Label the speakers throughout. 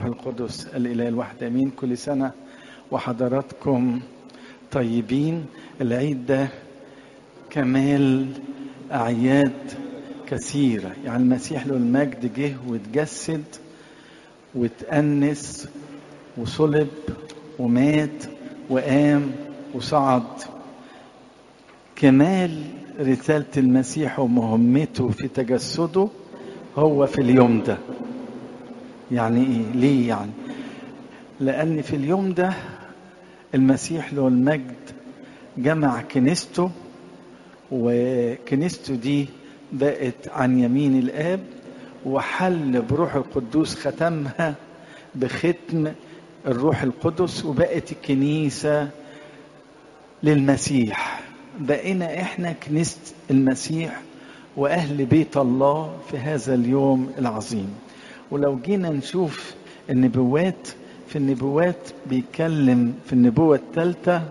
Speaker 1: القدس الإله الواحد أمين كل سنة وحضراتكم طيبين العيد ده كمال أعياد كثيرة يعني المسيح له المجد جه واتجسد واتأنس وصلب ومات وقام وصعد كمال رسالة المسيح ومهمته في تجسده هو في اليوم ده يعني ايه ليه يعني لان في اليوم ده المسيح له المجد جمع كنيسته وكنيسته دي بقت عن يمين الاب وحل بروح القدوس ختمها بختم الروح القدس وبقت الكنيسة للمسيح بقينا احنا كنيسة المسيح واهل بيت الله في هذا اليوم العظيم ولو جينا نشوف النبوات في النبوات بيتكلم في النبوة الثالثة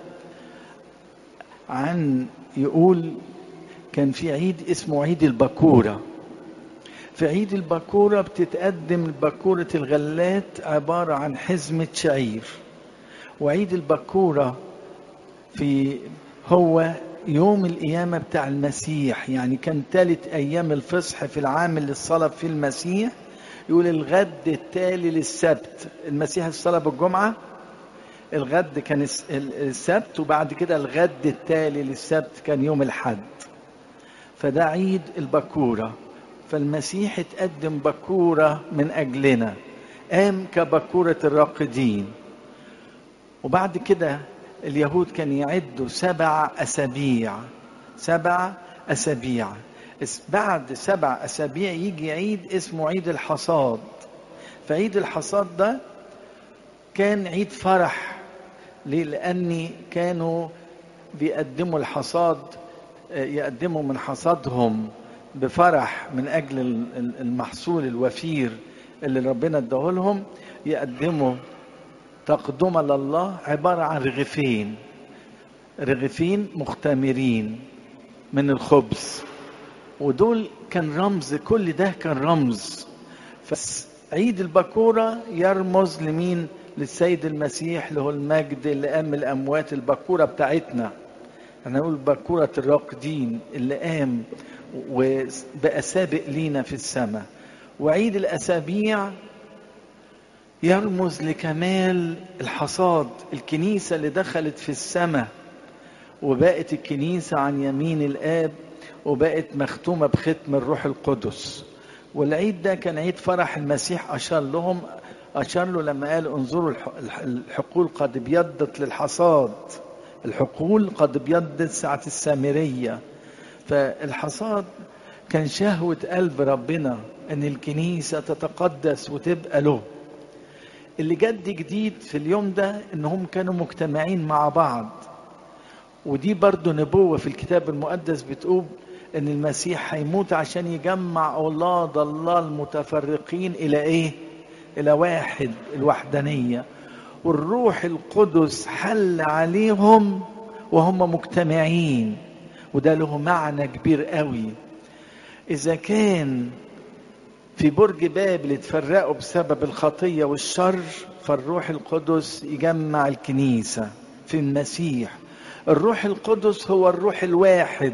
Speaker 1: عن يقول كان في عيد اسمه عيد البكورة في عيد البكورة بتتقدم بكورة الغلات عبارة عن حزمة شعير وعيد البكورة في هو يوم القيامة بتاع المسيح يعني كان ثالث أيام الفصح في العام اللي صلب فيه المسيح يقول الغد التالي للسبت المسيح الصلب الجمعة الغد كان السبت وبعد كده الغد التالي للسبت كان يوم الحد فده عيد البكورة فالمسيح اتقدم بكورة من أجلنا قام كبكورة الراقدين وبعد كده اليهود كان يعدوا سبع أسابيع سبع أسابيع بعد سبع أسابيع يجي عيد اسمه عيد الحصاد فعيد الحصاد ده كان عيد فرح ليه؟ لأن كانوا بيقدموا الحصاد يقدموا من حصادهم بفرح من أجل المحصول الوفير اللي ربنا اداهولهم يقدموا تقدمة لله عبارة عن رغيفين رغيفين مختمرين من الخبز ودول كان رمز كل ده كان رمز فعيد البكورة يرمز لمين للسيد المسيح له المجد اللي قام الأموات البكورة بتاعتنا أنا أقول بكورة الراقدين اللي قام وبقى سابق لينا في السماء وعيد الأسابيع يرمز لكمال الحصاد الكنيسة اللي دخلت في السماء وبقت الكنيسة عن يمين الآب وبقت مختومة بختم الروح القدس والعيد ده كان عيد فرح المسيح أشار لهم أشار له لما قال انظروا الحقول قد ابيضت للحصاد الحقول قد ابيضت ساعة السامرية فالحصاد كان شهوة قلب ربنا ان الكنيسة تتقدس وتبقى له اللي جد جديد في اليوم ده انهم كانوا مجتمعين مع بعض ودي برضو نبوة في الكتاب المقدس بتقول ان المسيح هيموت عشان يجمع اولاد الله المتفرقين الى ايه الى واحد الوحدانية والروح القدس حل عليهم وهم مجتمعين وده له معنى كبير قوي اذا كان في برج بابل اتفرقوا بسبب الخطية والشر فالروح القدس يجمع الكنيسة في المسيح الروح القدس هو الروح الواحد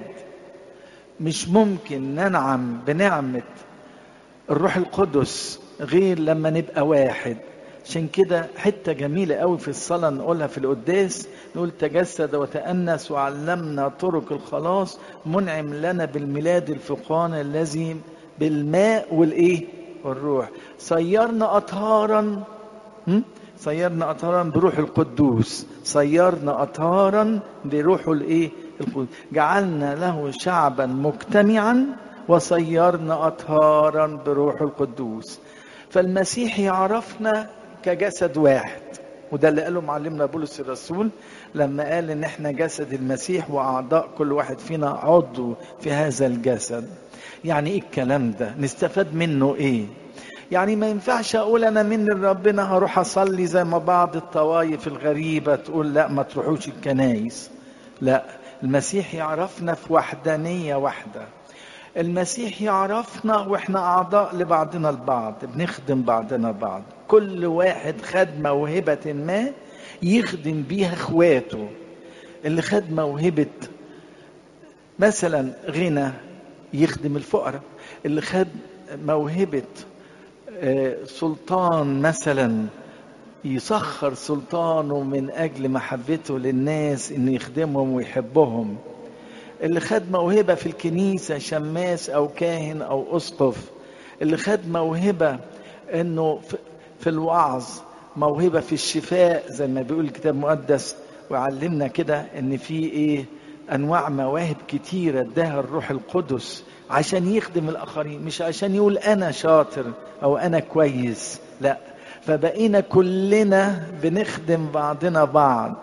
Speaker 1: مش ممكن ننعم بنعمة الروح القدس غير لما نبقى واحد عشان كده حتة جميلة قوي في الصلاة نقولها في القداس نقول تجسد وتأنس وعلمنا طرق الخلاص منعم لنا بالميلاد الفقان الذي بالماء والايه والروح صيرنا اطهارا صيرنا اطهارا بروح القدوس صيرنا اطهارا بروح الايه القدوس جعلنا له شعبا مجتمعا وصيرنا اطهارا بروح القدوس فالمسيح يعرفنا كجسد واحد وده اللي قاله معلمنا بولس الرسول لما قال ان احنا جسد المسيح واعضاء كل واحد فينا عضو في هذا الجسد يعني ايه الكلام ده نستفاد منه ايه يعني ما ينفعش اقول انا من ربنا هروح اصلي زي ما بعض الطوائف الغريبه تقول لا ما تروحوش الكنايس لا المسيح يعرفنا في وحدانيه واحده المسيح يعرفنا واحنا اعضاء لبعضنا البعض بنخدم بعضنا بعض كل واحد خد موهبة ما يخدم بيها اخواته اللي خد موهبة مثلا غنى يخدم الفقراء اللي خد موهبة سلطان مثلا يسخر سلطانه من اجل محبته للناس انه يخدمهم ويحبهم اللي خد موهبة في الكنيسة شماس او كاهن او اسقف اللي خد موهبة انه في الوعظ موهبة في الشفاء زي ما بيقول الكتاب المقدس وعلمنا كده ان في ايه انواع مواهب كتيرة اداها الروح القدس عشان يخدم الاخرين مش عشان يقول انا شاطر او انا كويس لا فبقينا كلنا بنخدم بعضنا بعض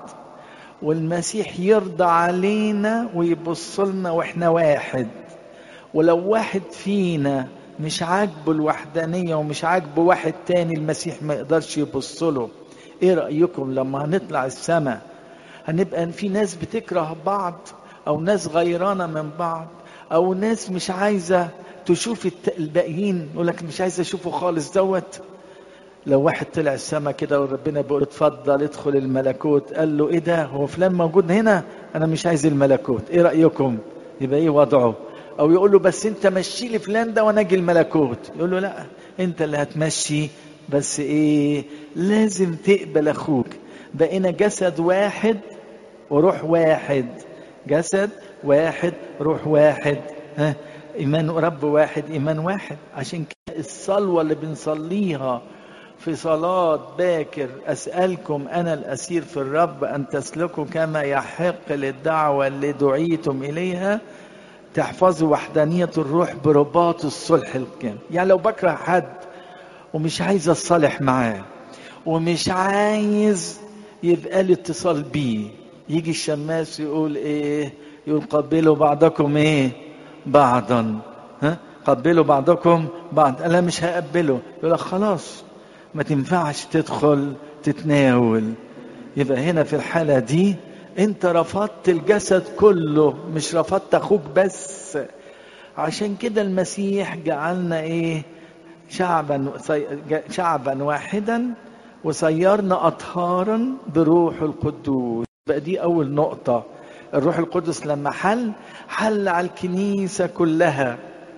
Speaker 1: والمسيح يرضى علينا ويبص لنا واحنا واحد ولو واحد فينا مش عاجبه الوحدانية ومش عاجبه واحد تاني المسيح ما يقدرش يبص له ايه رأيكم لما هنطلع السماء هنبقى في ناس بتكره بعض او ناس غيرانة من بعض او ناس مش عايزة تشوف الباقيين يقول لك مش عايزة اشوفه خالص دوت لو واحد طلع السما كده وربنا بيقول اتفضل ادخل الملكوت قال له ايه ده هو فلان موجود هنا انا مش عايز الملكوت ايه رايكم يبقى ايه وضعه او يقول له بس انت مشي لي فلان ده وانا اجي الملكوت يقول له لا انت اللي هتمشي بس ايه لازم تقبل اخوك بقينا جسد واحد وروح واحد جسد واحد روح واحد ها ايمان رب واحد ايمان واحد عشان كده الصلوه اللي بنصليها في صلاة باكر أسألكم أنا الأسير في الرب أن تسلكوا كما يحق للدعوة اللي دعيتم إليها تحفظوا وحدانية الروح برباط الصلح الكامل يعني لو بكره حد ومش عايز أصالح معاه ومش عايز يبقى لي اتصال بيه يجي الشماس يقول ايه يقول قبلوا بعضكم ايه بعضا ها قبلوا بعضكم بعض انا مش هقبله يقول لك خلاص ما تنفعش تدخل تتناول يبقى هنا في الحالة دي انت رفضت الجسد كله مش رفضت اخوك بس عشان كده المسيح جعلنا ايه شعبا شعبا واحدا وصيرنا اطهارا بروح القدوس بقى دي اول نقطة الروح القدس لما حل حل على الكنيسة كلها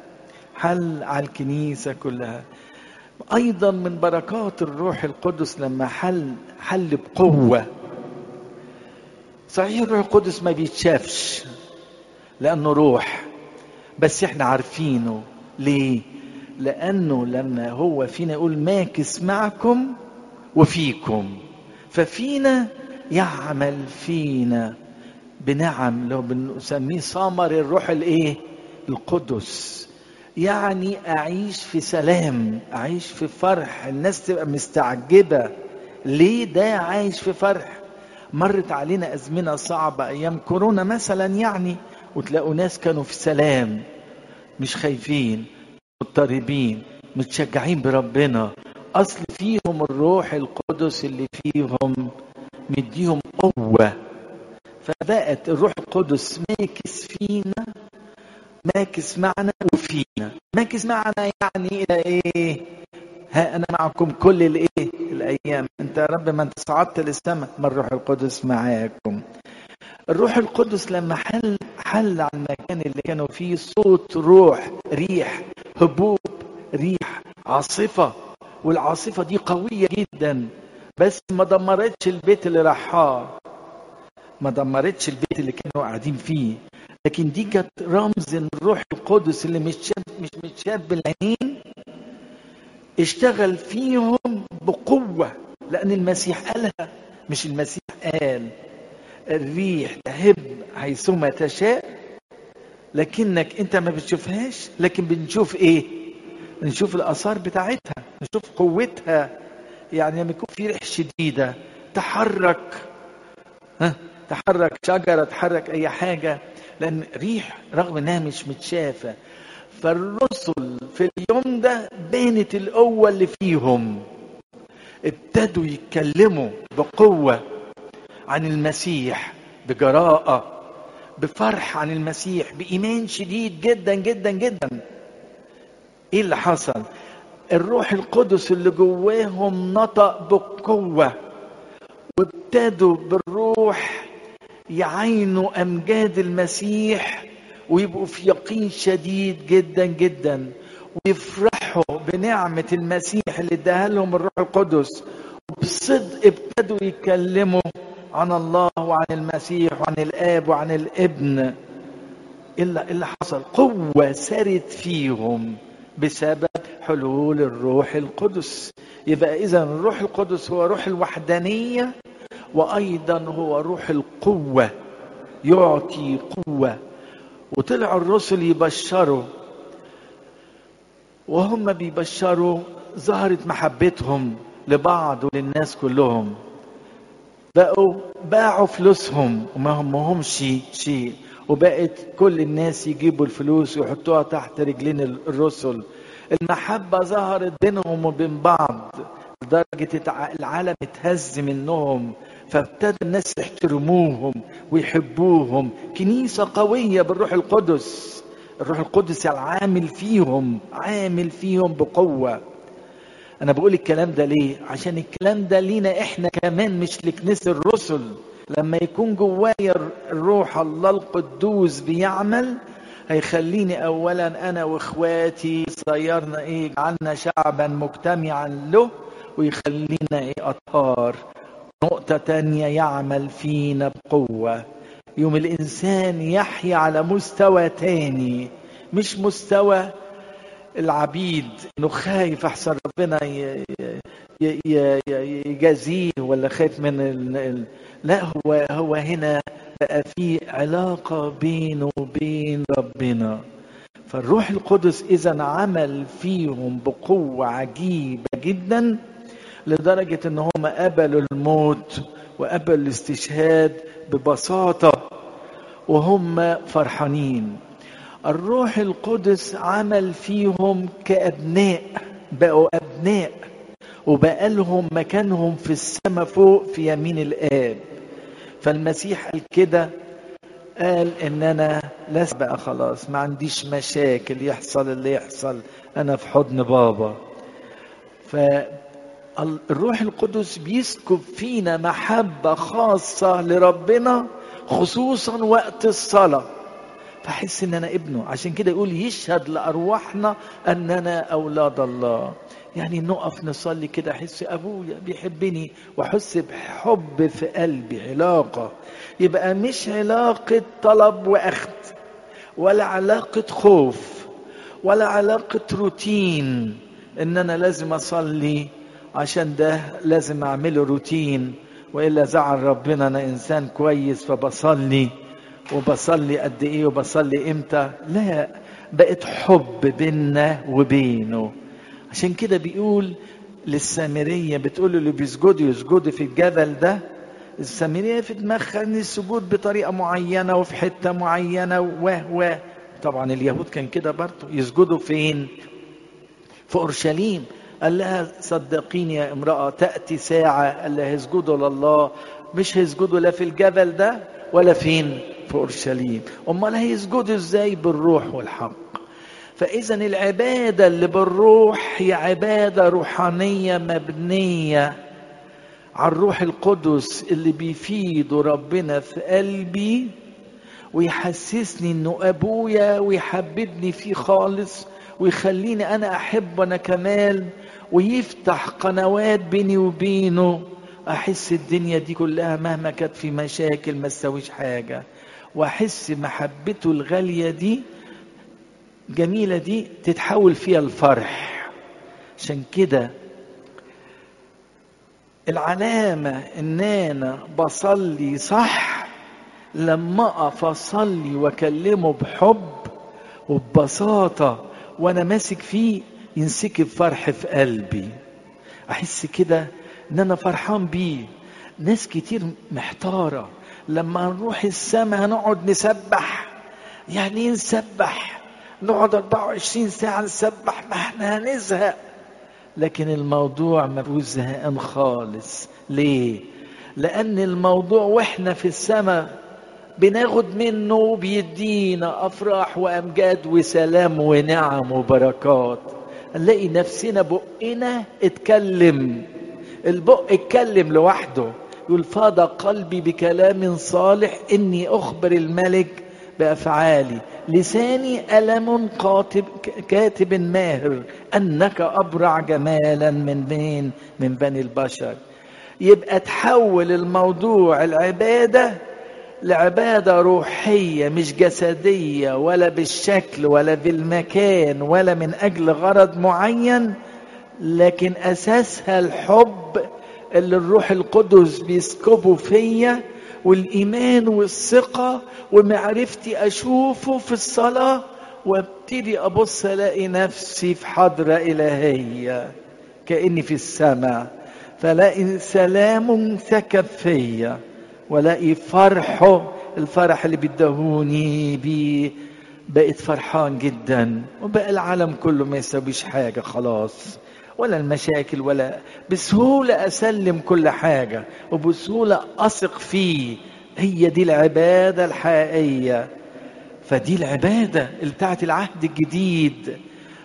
Speaker 1: حل على الكنيسة كلها ايضا من بركات الروح القدس لما حل حل بقوه صحيح الروح القدس ما بيتشافش لانه روح بس احنا عارفينه ليه لانه لما هو فينا يقول ماكس معكم وفيكم ففينا يعمل فينا بنعم لو بنسميه ثمر الروح الايه القدس يعني اعيش في سلام اعيش في فرح الناس تبقى مستعجبه ليه ده عايش في فرح مرت علينا ازمنه صعبه ايام كورونا مثلا يعني وتلاقوا ناس كانوا في سلام مش خايفين مضطربين متشجعين بربنا اصل فيهم الروح القدس اللي فيهم مديهم قوه فبقت الروح القدس ماكس فينا ماكس معنا وفينا ماكس معنا يعني الى ايه ها انا معكم كل الايه الايام انت يا رب ما انت صعدت للسماء ما الروح القدس معاكم الروح القدس لما حل حل على المكان اللي كانوا فيه صوت روح ريح هبوب ريح عاصفة والعاصفة دي قوية جدا بس ما دمرتش البيت اللي راحاه ما دمرتش البيت اللي كانوا قاعدين فيه لكن دي كانت رمز ان الروح القدس اللي مش شاب مش متشاف بالعينين اشتغل فيهم بقوة لأن المسيح قالها مش المسيح قال الريح تهب حيثما تشاء لكنك انت ما بتشوفهاش لكن بنشوف ايه نشوف الاثار بتاعتها نشوف قوتها يعني لما يكون في ريح شديده تحرك ها تحرك شجره تحرك اي حاجه لان ريح رغم انها مش متشافه فالرسل في اليوم ده بانت القوه اللي فيهم ابتدوا يتكلموا بقوه عن المسيح بجراءه بفرح عن المسيح بإيمان شديد جدا جدا جدا ايه اللي حصل الروح القدس اللي جواهم نطق بقوة وابتدوا بالروح يعينوا أمجاد المسيح ويبقوا في يقين شديد جدا جدا ويفرحوا بنعمة المسيح اللي اداها لهم الروح القدس وبصدق ابتدوا يتكلموا عن الله وعن المسيح وعن الآب وعن الابن إلا اللي حصل قوة سرت فيهم بسبب حلول الروح القدس يبقى إذا الروح القدس هو روح الوحدانية وأيضا هو روح القوة يعطي قوة وطلع الرسل يبشروا وهم بيبشروا ظهرت محبتهم لبعض وللناس كلهم بقوا باعوا فلوسهم وما همهمش شيء وبقت كل الناس يجيبوا الفلوس ويحطوها تحت رجلين الرسل المحبة ظهرت بينهم وبين بعض لدرجة العالم اتهز منهم فابتدى الناس يحترموهم ويحبوهم كنيسة قوية بالروح القدس الروح القدس العامل فيهم عامل فيهم بقوة أنا بقول الكلام ده ليه؟ عشان الكلام ده لينا إحنا كمان مش لكنيسة الرسل لما يكون جوايا الروح الله القدوس بيعمل هيخليني اولا انا واخواتي صيرنا ايه جعلنا شعبا مجتمعا له ويخلينا ايه اطهار نقطة تانية يعمل فينا بقوة يوم الانسان يحيا على مستوى تاني مش مستوى العبيد انه خايف احسن ربنا يجازيه ولا خايف من ال... لا هو هو هنا بقى في علاقة بينه وبين ربنا فالروح القدس إذا عمل فيهم بقوة عجيبة جدا لدرجة إن هم قبلوا الموت وقبلوا الاستشهاد ببساطة وهم فرحانين الروح القدس عمل فيهم كأبناء بقوا أبناء وبقى لهم مكانهم في السماء فوق في يمين الآب فالمسيح قال كده قال ان انا لست بقى خلاص ما عنديش مشاكل يحصل اللي يحصل انا في حضن بابا فالروح القدس بيسكب فينا محبة خاصة لربنا خصوصا وقت الصلاة فحس ان انا ابنه عشان كده يقول يشهد لارواحنا اننا اولاد الله يعني نقف نصلي كده احس ابويا بيحبني واحس بحب في قلبي علاقه يبقى مش علاقه طلب واخذ ولا علاقه خوف ولا علاقه روتين ان انا لازم اصلي عشان ده لازم اعمله روتين والا زعل ربنا انا انسان كويس فبصلي وبصلي قد ايه وبصلي امتى لا بقت حب بيننا وبينه عشان كده بيقول للسامرية بتقول له اللي بيسجدوا يسجدوا في الجبل ده السامرية في دماغها ان السجود بطريقة معينة وفي حتة معينة و طبعا اليهود كان كده برضه يسجدوا فين؟ في اورشليم قال لها صدقيني يا امرأة تأتي ساعة قال لها هيسجدوا لله مش هيسجدوا لا في الجبل ده ولا فين؟ في اورشليم امال هيسجدوا ازاي بالروح والحق فاذا العباده اللي بالروح هي عباده روحانيه مبنيه على الروح القدس اللي بيفيد ربنا في قلبي ويحسسني انه ابويا ويحببني فيه خالص ويخليني انا احب انا كمان ويفتح قنوات بيني وبينه احس الدنيا دي كلها مهما كانت في مشاكل ما تسويش حاجه واحس محبته الغاليه دي جميله دي تتحول فيها الفرح عشان كده العلامه ان انا بصلي صح لما اقف اصلي واكلمه بحب وببساطه وانا ماسك فيه ينسكب فرح في قلبي احس كده ان انا فرحان بيه ناس كتير محتاره لما نروح السماء هنقعد نسبح يعني ايه نسبح نقعد 24 ساعة نسبح ما احنا هنزهق لكن الموضوع ما فيهوش زهقان خالص ليه؟ لأن الموضوع واحنا في السماء بناخد منه وبيدينا افراح وامجاد وسلام ونعم وبركات نلاقي نفسنا بقنا اتكلم البق اتكلم لوحده يقول فاض قلبي بكلام صالح اني اخبر الملك بافعالي لساني ألم قاتب كاتب ماهر أنك أبرع جمالا من بين من بني البشر يبقى تحول الموضوع العبادة لعبادة روحية مش جسدية ولا بالشكل ولا بالمكان ولا من أجل غرض معين لكن أساسها الحب اللي الروح القدس بيسكبه فيا والايمان والثقه ومعرفتي اشوفه في الصلاه وابتدي ابص الاقي نفسي في حضره الهيه كاني في السماء فلاقي سلام سكب فيا والاقي فرحه الفرح اللي بيدهوني بيه بقيت فرحان جدا وبقى العالم كله ما يسويش حاجه خلاص ولا المشاكل ولا بسهولة أسلم كل حاجة وبسهولة أثق فيه هي دي العبادة الحقيقية فدي العبادة اللي بتاعت العهد الجديد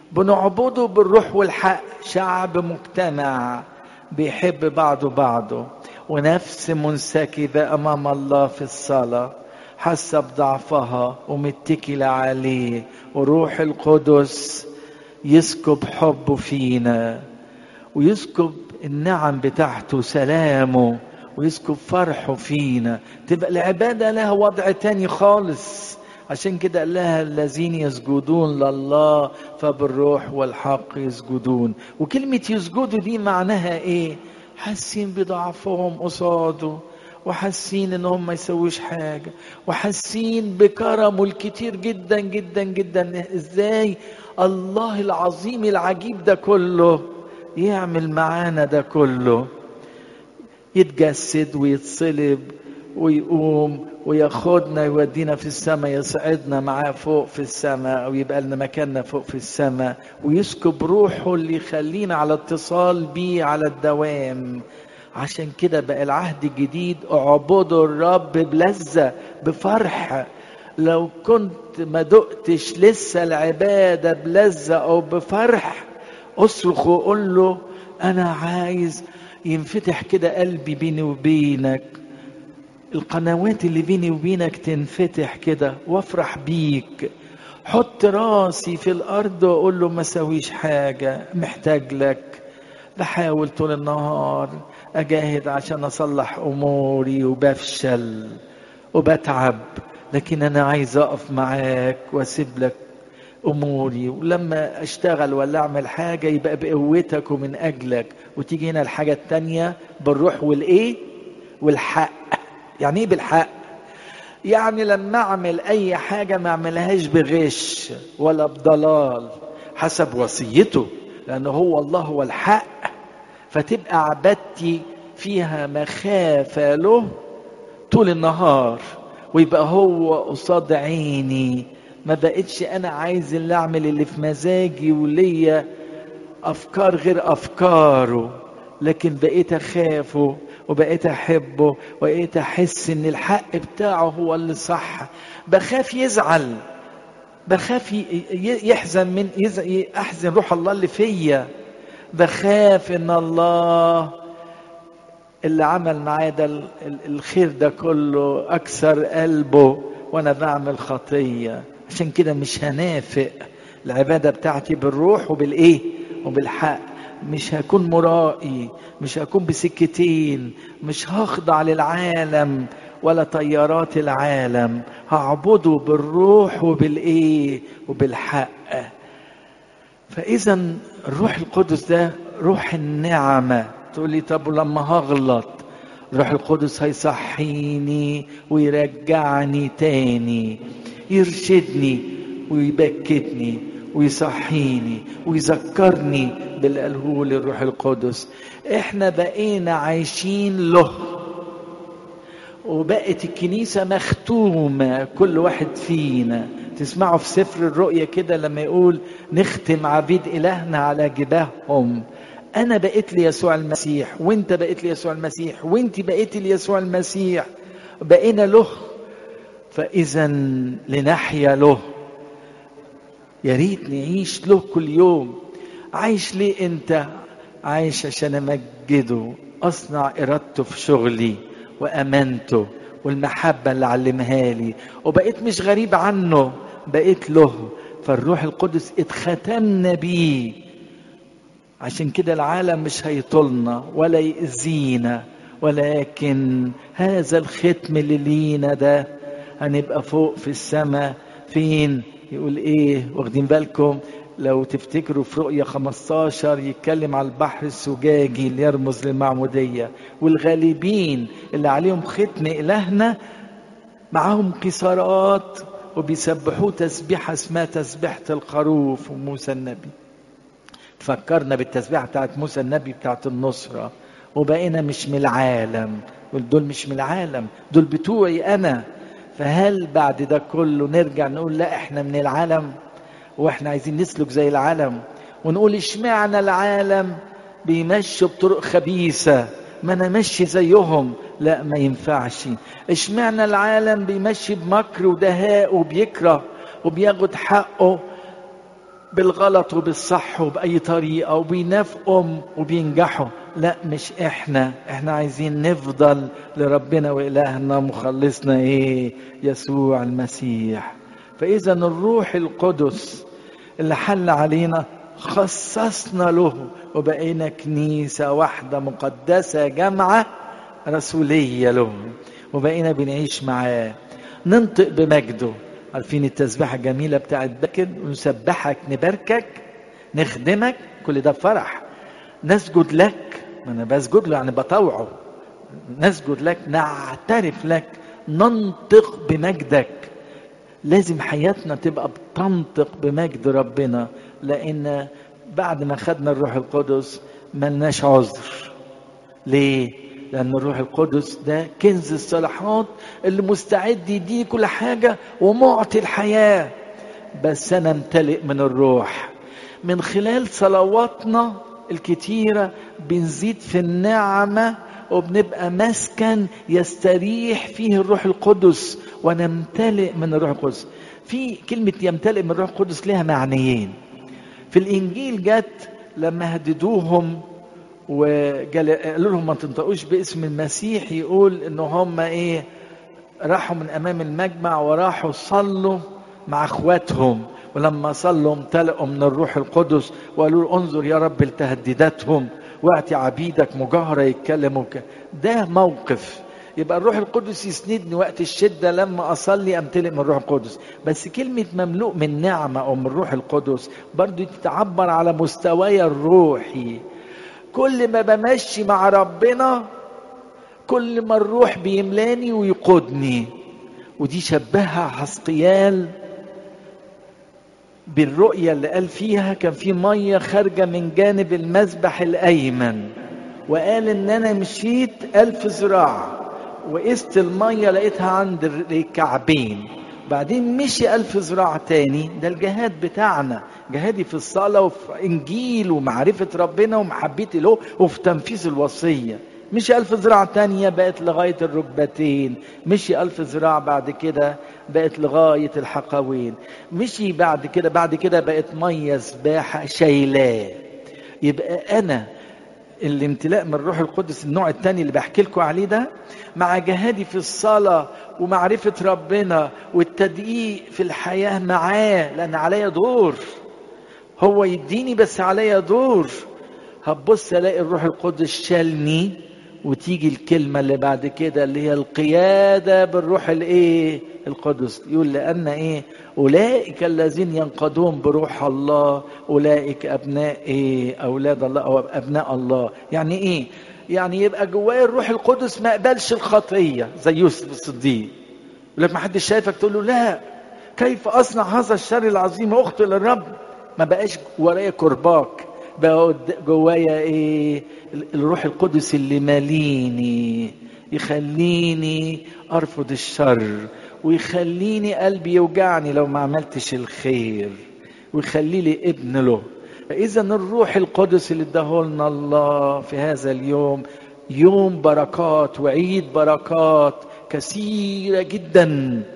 Speaker 1: بنعبده بالروح والحق شعب مجتمع بيحب بعضه بعضه ونفس منسكبة أمام الله في الصلاة حسب ضعفها ومتكلة عليه وروح القدس يسكب حبه فينا ويسكب النعم بتاعته سلامه ويسكب فرحه فينا تبقى العبادة لها وضع تاني خالص عشان كده قال لها الذين يسجدون لله فبالروح والحق يسجدون وكلمة يسجدوا دي معناها ايه حاسين بضعفهم قصاده وحاسين انهم ما يسويش حاجة وحاسين بكرمه الكتير جدا جدا جدا ازاي الله العظيم العجيب ده كله يعمل معانا ده كله يتجسد ويتصلب ويقوم وياخدنا يودينا في السماء يصعدنا معاه فوق في السماء ويبقى لنا مكاننا فوق في السماء ويسكب روحه اللي يخلينا على اتصال بيه على الدوام عشان كده بقى العهد الجديد اعبدوا الرب بلذة بفرح لو كنت ما دقتش لسه العبادة بلذة أو بفرح أصرخ وقول له أنا عايز ينفتح كده قلبي بيني وبينك القنوات اللي بيني وبينك تنفتح كده وافرح بيك حط راسي في الأرض وأقول له ما سويش حاجة محتاج لك بحاول طول النهار أجاهد عشان أصلح أموري وبفشل وبتعب لكن انا عايز اقف معاك واسيب لك اموري ولما اشتغل ولا اعمل حاجه يبقى بقوتك ومن اجلك وتيجي هنا الحاجه التانيه بالروح والايه والحق يعني ايه بالحق يعني لما اعمل اي حاجه ما اعملهاش بغش ولا بضلال حسب وصيته لان هو الله هو الحق فتبقى عبادتي فيها مخافه له طول النهار ويبقى هو قصاد عيني ما بقتش انا عايز اللي اعمل اللي في مزاجي وليا افكار غير افكاره لكن بقيت اخافه وبقيت احبه وبقيت احس ان الحق بتاعه هو اللي صح بخاف يزعل بخاف يحزن من احزن روح الله اللي فيا بخاف ان الله اللي عمل معايا ده الخير ده كله اكسر قلبه وانا بعمل خطيه عشان كده مش هنافق العباده بتاعتي بالروح وبالايه وبالحق مش هكون مرائي مش هكون بسكتين مش هخضع للعالم ولا طيارات العالم هعبده بالروح وبالايه وبالحق فاذا الروح القدس ده روح النعمه تقول لي طب ولما هغلط الروح القدس هيصحيني ويرجعني تاني يرشدني ويبكتني ويصحيني ويذكرني باللي قاله لي الروح القدس احنا بقينا عايشين له وبقت الكنيسة مختومة كل واحد فينا تسمعوا في سفر الرؤيا كده لما يقول نختم عبيد إلهنا على جباههم انا بقيت ليسوع المسيح وانت بقيت ليسوع المسيح وانت بقيت ليسوع المسيح بقينا له فإذا لنحيا له يا ريت نعيش له كل يوم عايش ليه انت عايش عشان امجده اصنع ارادته في شغلي وامانته والمحبه اللي علمها لي وبقيت مش غريب عنه بقيت له فالروح القدس اتختمنا بيه عشان كده العالم مش هيطولنا ولا يأذينا ولكن هذا الختم اللي لينا ده هنبقى فوق في السماء فين يقول ايه واخدين بالكم لو تفتكروا في رؤية 15 يتكلم على البحر الزجاجي اللي يرمز للمعمودية والغالبين اللي عليهم ختم إلهنا معاهم قصارات وبيسبحوه تسبيحة اسمها تسبيحة الخروف وموسى النبي تفكرنا بالتسبيحة بتاعت موسى النبي بتاعت النصرة وبقينا مش من العالم دول مش من العالم دول بتوعي أنا فهل بعد ده كله نرجع نقول لا احنا من العالم واحنا عايزين نسلك زي العالم ونقول اشمعنى العالم بيمشوا بطرق خبيثة ما انا ماشي زيهم لا ما ينفعش اشمعنى العالم بيمشي بمكر ودهاء وبيكره وبياخد حقه بالغلط وبالصح وبأي طريقة وبينافقهم وبينجحوا لا مش احنا احنا عايزين نفضل لربنا وإلهنا مخلصنا ايه يسوع المسيح فإذا الروح القدس اللي حل علينا خصصنا له وبقينا كنيسة واحدة مقدسة جامعة رسولية له وبقينا بنعيش معاه ننطق بمجده عارفين التسبيحة الجميلة بتاعت بكر نسبحك نباركك نخدمك كل ده فرح نسجد لك ما انا بسجد له يعني بطوعه نسجد لك نعترف لك ننطق بمجدك لازم حياتنا تبقى بتنطق بمجد ربنا لان بعد ما خدنا الروح القدس ملناش عذر ليه لان الروح القدس ده كنز الصلاحات اللي مستعد يديه كل حاجه ومعطي الحياه بس انا امتلئ من الروح من خلال صلواتنا الكتيره بنزيد في النعمه وبنبقى مسكن يستريح فيه الروح القدس ونمتلئ من الروح القدس في كلمة يمتلئ من الروح القدس لها معنيين في الإنجيل جت لما هددوهم وقالوا لهم ما تنطقوش باسم المسيح يقول ان هم ايه راحوا من امام المجمع وراحوا صلوا مع اخواتهم ولما صلوا امتلئوا من الروح القدس وقالوا له انظر يا رب لتهديداتهم واعطي عبيدك مجاهره يتكلموا ده موقف يبقى الروح القدس يسندني وقت الشدة لما أصلي أمتلئ من الروح القدس بس كلمة مملوء من نعمة أو من الروح القدس برضو تتعبر على مستواي الروحي كل ما بمشي مع ربنا كل ما الروح بيملاني ويقودني ودي شبهها حسقيال بالرؤية اللي قال فيها كان في مية خارجة من جانب المذبح الأيمن وقال إن أنا مشيت ألف ذراع وقست المية لقيتها عند الكعبين بعدين مشي ألف ذراع تاني ده الجهاد بتاعنا جهادي في الصلاة وفي إنجيل ومعرفة ربنا ومحبتي له وفي تنفيذ الوصية مشي ألف ذراع تانية بقت لغاية الركبتين مشي ألف ذراع بعد كده بقت لغاية الحقوين مشي بعد كده بعد كده بقت مية سباحة شايلاه يبقى أنا الامتلاء من الروح القدس النوع الثاني اللي بحكي لكم عليه ده مع جهادي في الصلاة ومعرفة ربنا والتدقيق في الحياة معاه لأن عليا دور هو يديني بس عليا دور هتبص الاقي الروح القدس شالني وتيجي الكلمة اللي بعد كده اللي هي القيادة بالروح الايه القدس يقول لأن ايه أولئك الذين ينقضون بروح الله أولئك أبناء ايه أولاد الله أو أبناء الله يعني ايه يعني يبقى جوايا الروح القدس ما قبلش الخطية زي يوسف الصديق يقول لك ما حدش شايفك تقول له لا كيف أصنع هذا الشر العظيم أخطئ للرب ما بقاش ورايا كرباك بقى جوايا ايه الروح القدس اللي ماليني يخليني ارفض الشر ويخليني قلبي يوجعني لو ما عملتش الخير ويخلي لي ابن له فاذا الروح القدس اللي اداهولنا الله في هذا اليوم يوم بركات وعيد بركات كثيره جدا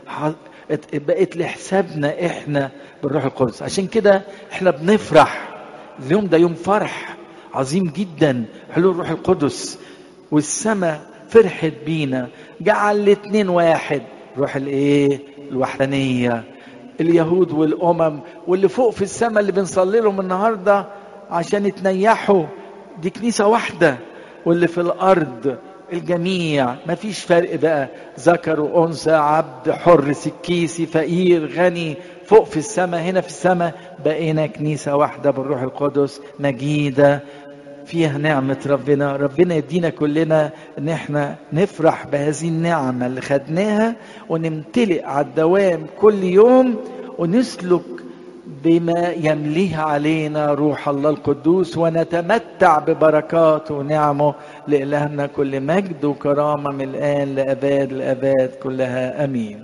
Speaker 1: بقت لحسابنا احنا بالروح القدس عشان كده احنا بنفرح اليوم ده يوم فرح عظيم جدا حلول الروح القدس والسماء فرحت بينا جعل الاتنين واحد روح الايه الوحدانيه اليهود والامم واللي فوق في السماء اللي بنصلي لهم النهارده عشان يتنيحوا دي كنيسه واحده واللي في الارض الجميع مفيش فرق بقى ذكر وانثى عبد حر سكيسي فقير غني فوق في السماء هنا في السماء بقينا كنيسه واحده بالروح القدس مجيده فيها نعمة ربنا ربنا يدينا كلنا ان احنا نفرح بهذه النعمة اللي خدناها ونمتلئ على الدوام كل يوم ونسلك بما يمليه علينا روح الله القدوس ونتمتع ببركاته ونعمه لإلهنا كل مجد وكرامة من الآن لأباد الأباد كلها أمين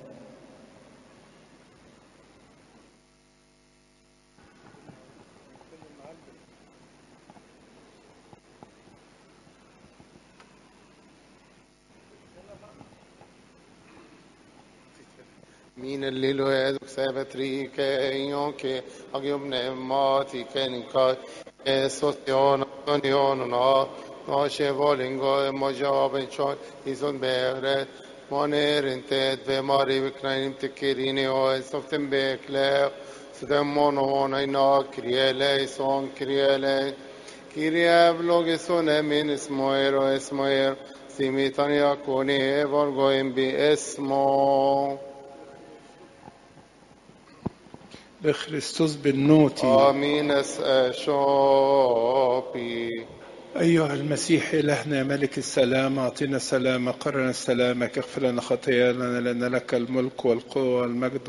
Speaker 2: Min lillo eduk sebetrike ionke agium nemati keninka esotion onion na nashe volingo mojaben chon izon beret moner intet ve mari vikrainim tekirini o esoften bekle sudemon on aina kriele son kriele Kyrie vlogeson emin ismoer o ismoer simitania koni evorgoim bi esmo
Speaker 3: بخريستوس بالنوتي
Speaker 2: آمين شوبي
Speaker 3: أيها المسيح إلهنا ملك السلام أعطنا السلام قرن سلامك اغفر لنا خطايانا لأن لك الملك والقوة والمجد